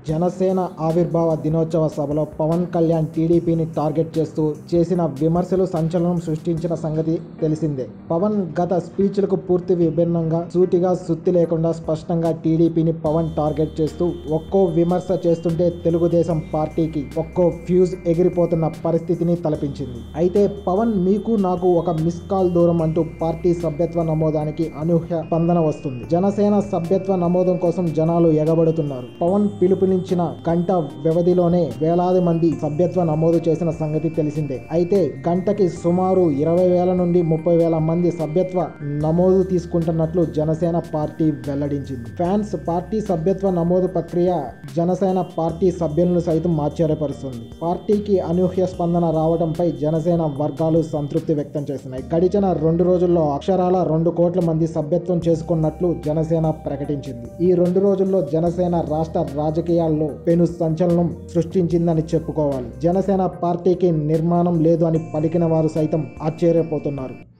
జనసేన ఆవిర్భావ దినోత్సవ సభలో పవన్ కళ్యాణ్ టీడీపీని టార్గెట్ చేస్తూ చేసిన విమర్శలు సంచలనం సృష్టించిన సంగతి తెలిసిందే పవన్ గత స్పీచ్లకు పూర్తి విభిన్నంగా సూటిగా సుత్తి లేకుండా స్పష్టంగా టీడీపీని పవన్ టార్గెట్ చేస్తూ ఒక్కో విమర్శ చేస్తుంటే తెలుగుదేశం పార్టీకి ఒక్కో ఫ్యూజ్ ఎగిరిపోతున్న పరిస్థితిని తలపించింది అయితే పవన్ మీకు నాకు ఒక మిస్ కాల్ దూరం అంటూ పార్టీ సభ్యత్వ నమోదానికి అనూహ్య స్పందన వస్తుంది జనసేన సభ్యత్వ నమోదం కోసం జనాలు ఎగబడుతున్నారు పవన్ పిలుపునిచ్చిన గంట వ్యవధిలోనే వేలాది మంది సభ్యత్వ నమోదు చేసిన సంగతి తెలిసిందే అయితే గంటకి సుమారు ఇరవై వేల నుండి ముప్పై వేల మంది సభ్యత్వ నమోదు తీసుకుంటున్నట్లు జనసేన పార్టీ వెల్లడించింది ఫ్యాన్స్ పార్టీ సభ్యత్వ నమోదు ప్రక్రియ జనసేన పార్టీ సభ్యులను సైతం ఆశ్చర్యపరుస్తుంది పార్టీకి అనూహ్య స్పందన రావడంపై జనసేన వర్గాలు సంతృప్తి వ్యక్తం చేస్తున్నాయి గడిచిన రెండు రోజుల్లో అక్షరాల రెండు కోట్ల మంది సభ్యత్వం చేసుకున్నట్లు జనసేన ప్రకటించింది ఈ రెండు రోజుల్లో జనసేన రాష్ట్ర రాజకీయాల్లో పెను సంచలనం సృష్టించిందని చెప్పుకోవాలి జనసేన పార్టీకి నిర్మాణం లేదు అని పలికిన వారు సైతం ఆశ్చర్యపోతున్నారు